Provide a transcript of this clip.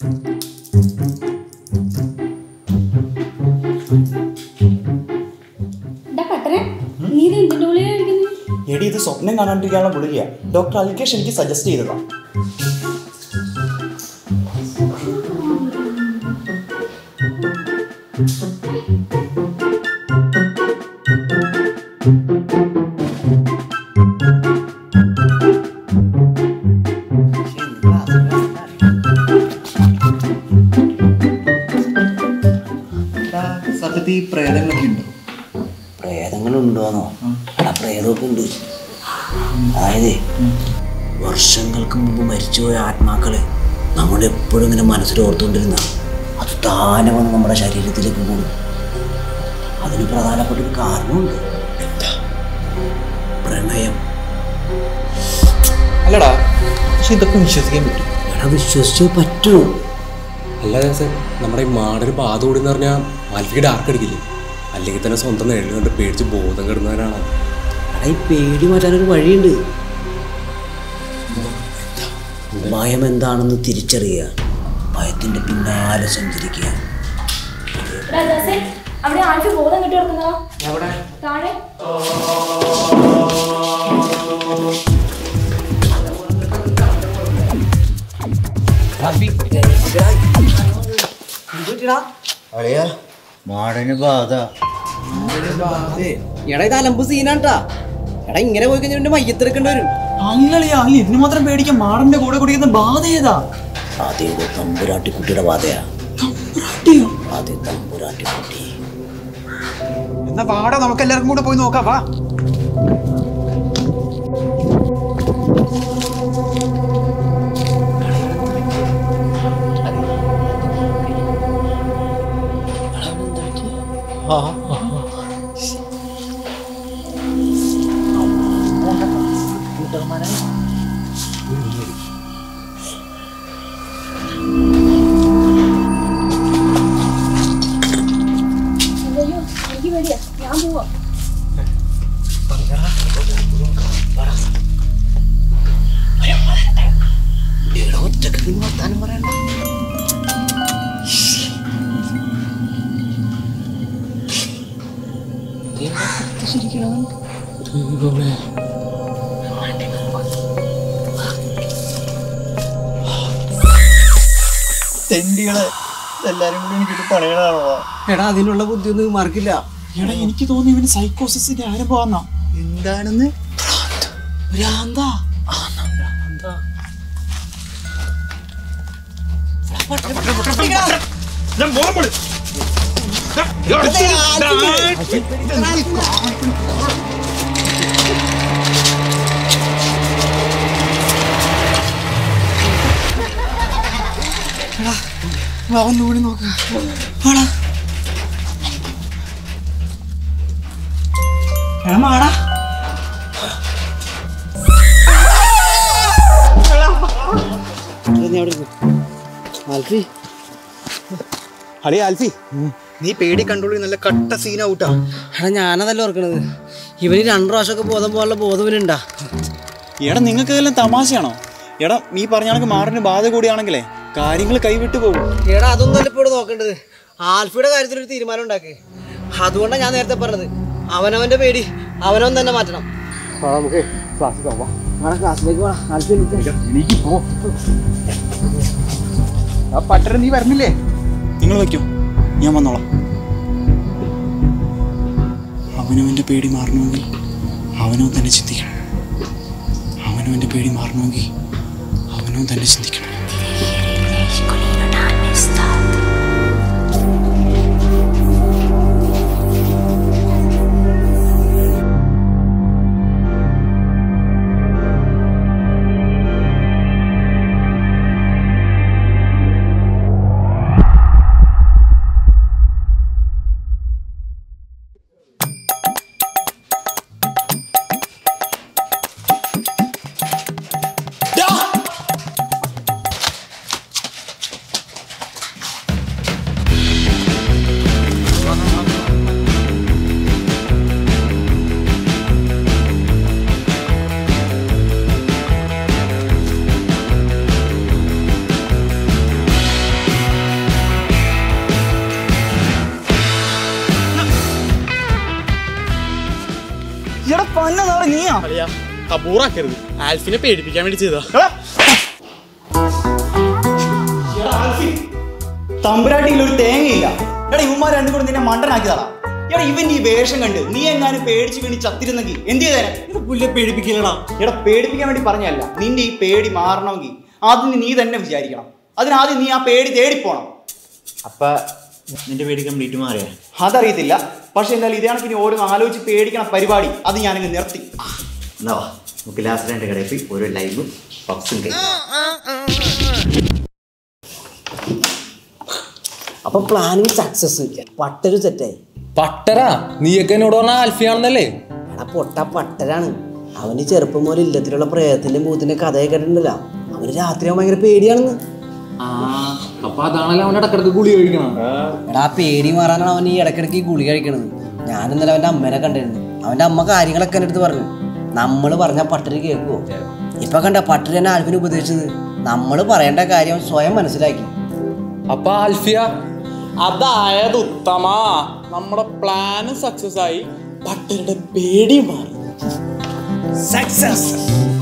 ഡാ പട്ടരെ നീ ഇത് എന്തിന്റെ ഗുളിക കഴിക്കുന്നു എടി ഇത് സ്വപ്നം കാണാണ്ടിരിക്കാനുള്ള ഗുളികയാ ഡോക്ടർ അൽകേഷ് എനിക്ക് സജസ്റ്റ് ചെയ്തതാ സത്യത്തിൽ ഈ പ്രേതങ്ങളൊക്കെ ഉണ്ട് പ്രേതങ്ങളുണ്ടോന്നോ എടാ പ്രേതമൊക്കെ ഉണ്ട് അതായത് വർഷങ്ങൾക്ക് മുമ്പ് മരിച്ചുപോയ ആത്മാക്കളെ നമ്മൾ എപ്പോഴും ഇങ്ങനെ മനസ്സിൽ ഓർത്തുകൊണ്ടിരുന്ന അത് താനെ വന്ന് നമ്മുടെ ശരീരത്തിലേക്ക് കൂടും അതിന് പ്രധാനപ്പെട്ട ഒരു കാരണമുണ്ട് പ്രണയം അല്ലടാ പക്ഷെ ഇതൊക്കെ വിശ്വസിക്കാൻ പറ്റും എടാ വിശ്വസിച്ചേ പറ്റൂ അല്ലാതെ സാർ നമ്മുടെ ഈ മാടൊരു ബാധ ഓടിന്ന് പറഞ്ഞാൽ ആൽഫിക്ക് ഡാർക്ക് അടിക്കില്ലേ അല്ലെങ്കിൽ തന്നെ സ്വന്തം നേരിൽ കണ്ട് പേടിച്ച് ബോധം കെടുന്നവരാണ് എടാ ഈ പേടി മാറ്റാനൊരു വഴിയുണ്ട് ഭയം എന്താണെന്ന് തിരിച്ചറിയുക ഭയത്തിന്റെ പിന്നാലെ സഞ്ചരിക്കുക രാജാസേ അവിടെ ആൾക്ക് ബോധം കെട്ടി കിടക്കുന്നതാ താഴെ അളിയാ മാടന് ബാധ എടാ ഇത് അലമ്പ് സീനാട്ടാ എടാ ഇങ്ങനെ പോയി കഴിഞ്ഞാൽ പിന്നെ മയ്യത്തെടുക്കേണ്ടി വരും അല്ലളിയാ അല്ല ഇതിന് മാത്രം പേടിക്കാൻ മാടന്റെ കൂടെ കുടിക്കുന്ന ബാധ ഏതാ അതേത് തമ്പുരാട്ടിക്കുട്ടിയുടെ ബാധയാ അതെ തമ്പുരാട്ടിക്കുട്ടി എന്നാ വാടാ നമുക്ക് എല്ലാവർക്കും കൂടെ പോയി നോക്കാം വാ അയ്യോ എനിക്ക് പേടിയാ ഞാൻ പോവാ തെണ്ടികളെ എല്ലാരും കൂടി എനിക്കിട്ട് പണിയണാണോ എടാ അതിനുള്ള ബുദ്ധിയൊന്നും മാർക്കില്ല എടാ എനിക്ക് തോന്നി ഇവന് സൈക്കോസിന്റെ ആരംഭമാന്നാ എന്താണെന്ന് ഭ്രാന്താ ഒന്നുകൂടി നോക്കാം എടാ മാടാ ആൽഫി അളിയ ആൽഫി നീ പേടി കൺട്രോൾ നല്ല കട്ട സീൻ ഔട്ടാ എടാ ഞാനതല്ല ഓർക്കണത് ഇവന് രണ്ടു പ്രാവശ്യമൊക്കെ ബോധം പോകാനുള്ള ബോധം ഇവനുണ്ടാ എടാ നിങ്ങൾക്ക് ഇതെല്ലാം തമാശയാണോ എടാ നീ പറഞ്ഞ കണക്ക് മാറിന് ബാധ കൂടിയാണെങ്കിലേ കാര്യങ്ങൾ കൈവിട്ടു പോകും എടാ അതൊന്നും അല്ല ഇപ്പോൾ ഇവിടെ നോക്കേണ്ടത് ആൽഫിയുടെ കാര്യത്തിൽ ഒരു തീരുമാനം ഉണ്ടാക്കി അതുകൊണ്ടാണ് ഞാൻ നേരത്തെ പറഞ്ഞത് അവനവന്റെ പേടി അവനവൻ തന്നെ മാറ്റണം നമുക്ക് ക്ലാസ്സിലേക്ക് പോവാം ആൽഫി എനിക്ക് പോ ആ പട്ടര നീ വരുന്നില്ലേ നിങ്ങൾ വയ്ക്കോ ഞാൻ വന്നോളാം അവനവൻ്റെ പേടി മാറണമെങ്കിൽ അവനവൻ തന്നെ ചിന്തിക്കണം അവനവൻ്റെ പേടി മാറണമെങ്കിൽ അവനവൻ തന്നെ ചിന്തിക്കണം എടാ നീയാ അളിയാ കബൂറാക്കരുത് ആൽഫിനെ പേടിപ്പിക്കാൻ വേണ്ടി ചെയ്താ എടാ. എടാ, ആൽഫി, തമ്പുരാട്ടിയിൽ ഒരു തേങ്ങയില്ല എടാ ഇവന്മാർ രണ്ടും കൂടെ നിന്നെ മണ്ടനാക്കിയതാടാ എടാ ഇവന്റെ ഈ വേഷം കണ്ട് നീ എങ്ങാനും പേടിച്ച് വീണി ചത്തിരുന്നെങ്കിൽ എന്ത് ചെയ്തേനെ പുല്ലെ പേടിപ്പിക്കലടാ എടാ പേടിപ്പിക്കാൻ വേണ്ടി പറഞ്ഞല്ല നിന്റെ ഈ പേടി മാറണമെങ്കിൽ ആദ്യം നീ തന്നെ വിചാരിക്കണം അതിനാദ്യം നീ ആ പേടി തേടിപ്പോണം അപ്പൊ നിന്റെ പേടി കംപ്ലീറ്റ് മാറിയ അതറിയത്തില്ല പക്ഷെ എന്തായാലും ഇതാണ് പിന്നെ ഓരോന്ന് ആലോചിച്ച് പേടിക്കണ പരിപാടി അത് ഞാനങ്ങ് നിർത്തി എന്നാ വാ, നമുക്ക് ലാസ്റ്റ് രണ്ട് കടയിൽ പോയി ഓരോ ലൈവും പപ്സും കഴിക്കാം അപ്പൊ പ്ലാനിങ് സക്സസ് പട്ടരു സെറ്റായി പട്ടരാ നീയൊക്കെ എന്നോട് പറഞ്ഞ ആൽഫിയാണെന്നല്ലേ എടാ പൊട്ട പട്ടരാണ് അവന് ചെറുപ്പം മുതൽ ഇല്ലത്തിലുള്ള പ്രേതത്തിന്റെ ഭൂത്തിന്റെ കഥയൊക്കെ കേട്ടിട്ടുണ്ടല്ലോ അവന് രാത്രിയാകുമ്പോൾ ഭയങ്കര പേടിയാണെന്ന് ആ അപ്പൊ അതാണല്ലോ അവൻ ഇടക്കിടക്ക് ഗുളി കഴിക്കണം എടാ ആ പേടി മാറാനാണ് അവൻ ഈ ഇടയ്ക്കിടയ്ക്ക് ഈ ഗുളി കഴിക്കണത് ഞാൻ ഇന്നലെ അവന്റെ അമ്മേനെ കണ്ടിരുന്നു അവന്റെ അമ്മ കാര്യങ്ങളൊക്കെ എൻ്റെ അടുത്ത് പറഞ്ഞു നമ്മൾ പറഞ്ഞ പട്ടര് കേൾക്കുവോ ഇപ്പൊ കണ്ട പട്ടര് തന്നെ ആൽഫിന് ഉപദേശിച്ചത് നമ്മൾ പറയേണ്ട കാര്യം സ്വയം മനസ്സിലാക്കി അപ്പൊ ആൽഫിയ അതായത് ഉത്തമ നമ്മുടെ പ്ലാന് സക്സസ് ആയി പട്ടരുടെ പേടി മാറി സക്സസ്